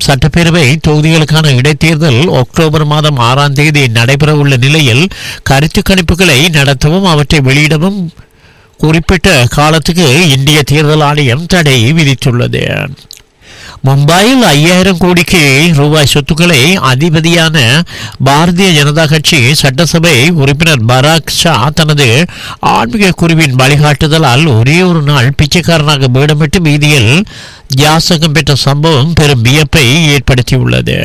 சட்டப்பேரவை தொகுதிகளுக்கான இடைத்தேர்தல் அக்டோபர் மாதம் ஆறாம் தேதி நடைபெறவுள்ள நிலையில் கருத்து கணிப்புகளை நடத்தவும் அவற்றை வெளியிடவும் குறிப்பிட்ட காலத்துக்கு இந்திய தேர்தல் ஆணையம் தடை விதித்துள்ளது மும்பையில் ஐயாயிரம் கோடிக்கு ரூபாய் சொத்துக்களை அதிபதியான பாரதிய ஜனதா கட்சி சட்டசபை உறுப்பினர் பராக் ஷா தனது ஆன்மீக குருவின் வழிகாட்டுதலால் ஒரே ஒரு நாள் பிச்சைக்காரனாக வேடமிட்டு வீதியில் யாசகம் பெற்ற சம்பவம் பெரும் வியப்பை ஏற்படுத்தியுள்ளது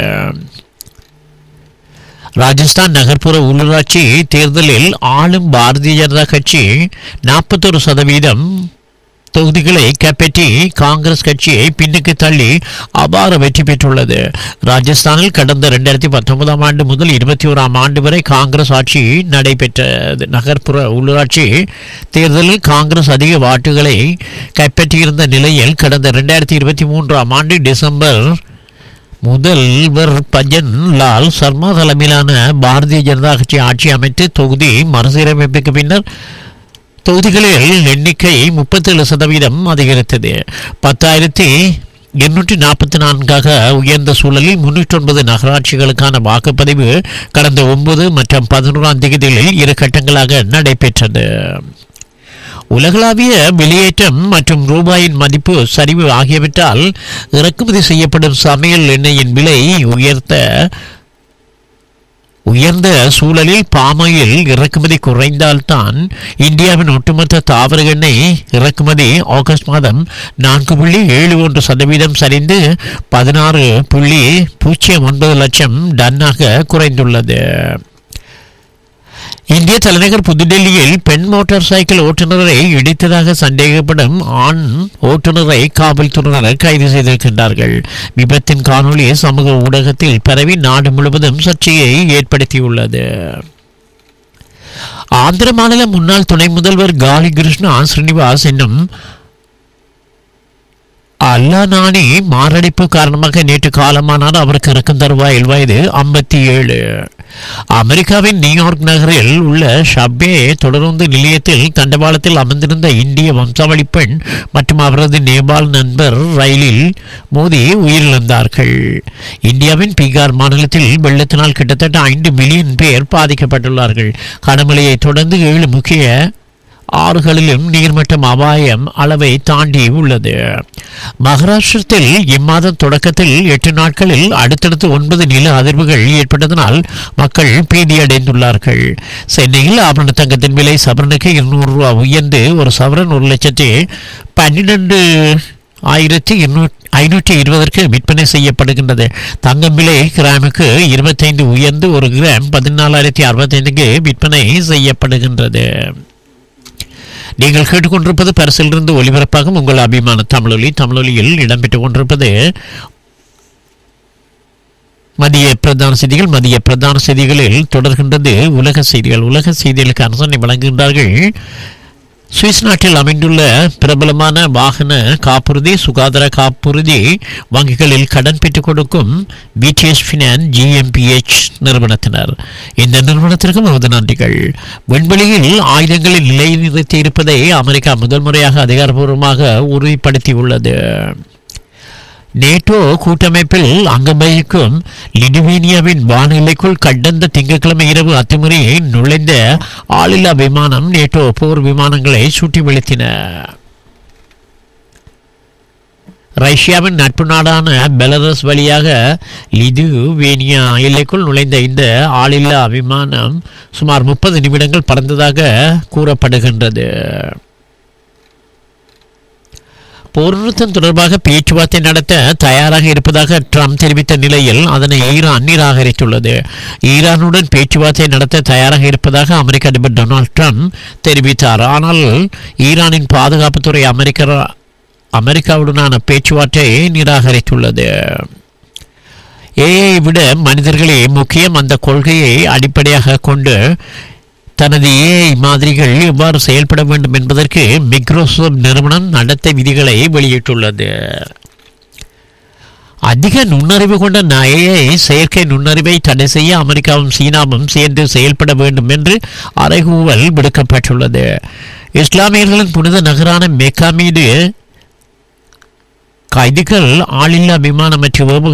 ராஜஸ்தான் நகர்ப்புற உள்ளூராட்சி தேர்தலில் ஆளும் பாரதிய ஜனதா கட்சி நாற்பத்தொரு சதவீதம் தொகுதிகளை கைப்பற்றி காங்கிரஸ் கட்சியை பின்னுக்கு தள்ளி அபார வெற்றி பெற்றுள்ளது ராஜஸ்தானில் கடந்த இரண்டாயிரத்தி பத்தொன்பதாம் ஆண்டு முதல் இருபத்தி ஓராம் ஆண்டு வரை காங்கிரஸ் ஆட்சி நடைபெற்றது நகர்ப்புற உள்ளூராட்சி தேர்தலில் காங்கிரஸ் அதிக வாட்டுகளை கைப்பற்றியிருந்த நிலையில் கடந்த இரண்டாயிரத்தி இருபத்தி மூன்றாம் ஆண்டு டிசம்பர் முதல்வர் பஜன் லால் சர்மா தலைமையிலான பாரதிய ஜனதா கட்சி ஆட்சி அமைத்து தொகுதி மறுசீரமைப்புக்கு பின்னர் தொகுதிகளில் எண்ணிக்கை முப்பத்தேழு சதவீதம் அதிகரித்தது பத்தாயிரத்தி எண்ணூற்றி நாற்பத்தி நான்காக உயர்ந்த சூழலில் முன்னூற்றி ஒன்பது நகராட்சிகளுக்கான வாக்குப்பதிவு கடந்த ஒன்பது மற்றும் பதினோராம் தேதிகளில் இரு கட்டங்களாக நடைபெற்றது உலகளாவிய வெளியேற்றம் மற்றும் ரூபாயின் மதிப்பு சரிவு ஆகியவற்றால் இறக்குமதி செய்யப்படும் சமையல் எண்ணெயின் விலை உயர்த்த உயர்ந்த சூழலில் பாமாயில் இறக்குமதி குறைந்தால்தான் இந்தியாவின் ஒட்டுமொத்த தாவர எண்ணெய் இறக்குமதி ஆகஸ்ட் மாதம் நான்கு புள்ளி ஏழு ஒன்று சதவீதம் சரிந்து பதினாறு புள்ளி பூஜ்ஜியம் ஒன்பது லட்சம் டன்னாக குறைந்துள்ளது இந்திய தலைநகர் புதுடெல்லியில் பெண் மோட்டார் சைக்கிள் ஓட்டுநரை இடித்ததாக சந்தேகப்படும் ஆண் ஓட்டுநரை காவல்துறையினர் கைது செய்திருக்கின்றார்கள் விபத்தின் காணொளி சமூக ஊடகத்தில் பரவி நாடு முழுவதும் சர்ச்சையை ஏற்படுத்தியுள்ளது ஆந்திர மாநில முன்னாள் துணை முதல்வர் காலி கிருஷ்ணா ஸ்ரீனிவாஸ் என்னும் அல்லானானி மாரடைப்பு காரணமாக நேற்று காலமானார் அவருக்கு இறக்கும் தருவாயில் வயது ஐம்பத்தி ஏழு அமெரிக்காவின் நியூயார்க் நகரில் உள்ள ஷப்பே தொடருந்து நிலையத்தில் தண்டவாளத்தில் அமர்ந்திருந்த இந்திய வம்சாவளி பெண் மற்றும் அவரது நேபாள் நண்பர் ரயிலில் மோதி உயிரிழந்தார்கள் இந்தியாவின் பீகார் மாநிலத்தில் வெள்ளத்தினால் கிட்டத்தட்ட ஐந்து மில்லியன் பேர் பாதிக்கப்பட்டுள்ளார்கள் கனமழையை தொடர்ந்து ஏழு முக்கிய ஆறுகளிலும் நீர்மட்டம் அபாயம் அளவை தாண்டி உள்ளது மகாராஷ்டிரத்தில் இம்மாதம் தொடக்கத்தில் எட்டு நாட்களில் அடுத்தடுத்து ஒன்பது நில அதிர்வுகள் ஏற்பட்டதனால் மக்கள் பீதியடைந்துள்ளார்கள் சென்னையில் ஆபரண தங்கத்தின் விலை சவரனுக்கு இருநூறு ரூபாய் உயர்ந்து ஒரு சவரன் ஒரு லட்சத்தி பன்னிரண்டு ஆயிரத்தி ஐநூற்றி இருபதற்கு விற்பனை செய்யப்படுகின்றது தங்கம் விலை கிராமுக்கு இருபத்தைந்து உயர்ந்து ஒரு கிராம் பதினாலாயிரத்தி அறுபத்தைந்துக்கு விற்பனை செய்யப்படுகின்றது நீங்கள் கேட்டுக்கொண்டிருப்பது பரிசிலிருந்து ஒலிபரப்பாகும் உங்கள் அபிமான தமிழொலி தமிழொலியில் இடம்பெற்றுக் கொண்டிருப்பது மதிய பிரதான செய்திகள் மதிய பிரதான செய்திகளில் தொடர்கின்றது உலக செய்திகள் உலக செய்திகளுக்கு அரசனை வழங்குகின்றார்கள் சுவிஸ் நாட்டில் அமைந்துள்ள பிரபலமான வாகன காப்புறுதி சுகாதார காப்புறுதி வங்கிகளில் கடன் பெற்றுக் கொடுக்கும் பிடிஎஸ் ஃபினான் ஜிஎம்பிஎச் நிறுவனத்தினர் இந்த நிறுவனத்திற்கும் நமது நன்றிகள் விண்வெளியில் ஆயுதங்களை நிலைநிறுத்தி இருப்பதை அமெரிக்கா முதல் முறையாக அதிகாரப்பூர்வமாக உறுதிப்படுத்தியுள்ளது நேட்டோ கூட்டமைப்பில் அங்கம் வகிக்கும் லிடுவேனியாவின் வானிலைக்குள் கடந்த திங்கட்கிழமை இரவு அத்துமுறை நுழைந்த ஆளில்லா விமானம் நேட்டோ போர் விமானங்களை சுட்டி வீழ்த்தின ரஷ்யாவின் நட்பு நாடான பெலரஸ் வழியாக லிதுவேனியா எல்லைக்குள் நுழைந்த இந்த ஆளில்லா விமானம் சுமார் முப்பது நிமிடங்கள் பறந்ததாக கூறப்படுகின்றது போர் நிறுத்தம் தொடர்பாக பேச்சுவார்த்தை நடத்த தயாராக இருப்பதாக ட்ரம்ப் தெரிவித்த நிலையில் அதனை ஈரான் நிராகரித்துள்ளது ஈரானுடன் பேச்சுவார்த்தை நடத்த தயாராக இருப்பதாக அமெரிக்க அதிபர் டொனால்ட் ட்ரம்ப் தெரிவித்தார் ஆனால் ஈரானின் பாதுகாப்புத்துறை அமெரிக்க அமெரிக்காவுடனான பேச்சுவார்த்தையை நிராகரித்துள்ளது ஏஐ விட மனிதர்களே முக்கியம் அந்த கொள்கையை அடிப்படையாக கொண்டு தனது ஏஐ மாதிரிகள் எவ்வாறு செயல்பட வேண்டும் என்பதற்கு மைக்ரோசாஃப்ட் நிறுவனம் நடத்தை விதிகளை வெளியிட்டுள்ளது அதிக நுண்ணறிவு கொண்ட ஏஐ செயற்கை நுண்ணறிவை தடை செய்ய அமெரிக்காவும் சீனாவும் சேர்ந்து செயல்பட வேண்டும் என்று அறைகூவல் விடுக்கப்பட்டுள்ளது இஸ்லாமியர்களின் புனித நகரான மெக்கா மீது கைதிகள் ஆளில்லா விமானம் மற்றும்